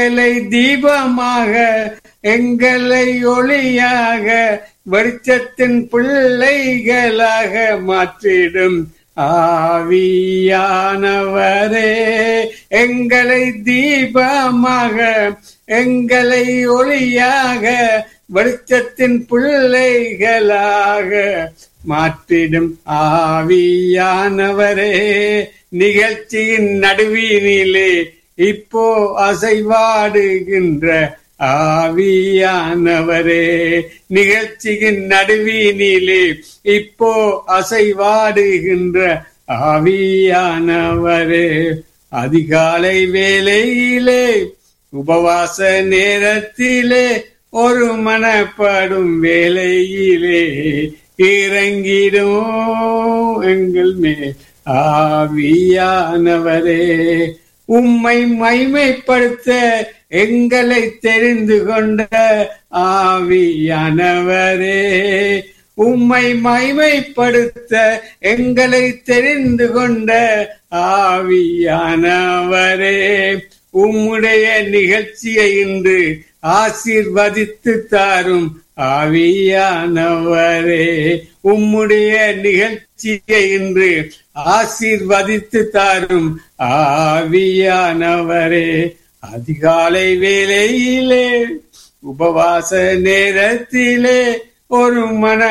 எங்களை தீபமாக எங்களை ஒளியாக வெளிச்சத்தின் பிள்ளைகளாக மாற்றிடும் ஆவியானவரே எங்களை தீபமாக எங்களை ஒளியாக வெளிச்சத்தின் பிள்ளைகளாக மாற்றிடும் ஆவியானவரே நிகழ்ச்சியின் நடுவினிலே இப்போ அசைவாடுகின்ற ஆவியானவரே நிகழ்ச்சியின் நடுவினிலே இப்போ அசைவாடுகின்ற ஆவியானவரே அதிகாலை வேளையிலே உபவாச நேரத்திலே ஒரு மனப்படும் வேளையிலே இறங்கிடும் எங்கள் மேல் ஆவியானவரே உம்மை மைமைப்படுத்த எங்களை தெரிந்து கொண்ட ஆவியானவரே உம்மை மைமைப்படுத்த எங்களை தெரிந்து கொண்ட ஆவியானவரே உம்முடைய நிகழ்ச்சியை இன்று ஆசீர்வதித்து தாரும் ஆவியானவரே உம்முடைய நிகழ்ச்சியை இன்று ஆசீர்வதித்து தாரும் ஆவியானவரே அதிகாலை வேளையிலே உபவாச நேரத்திலே ஒரு மன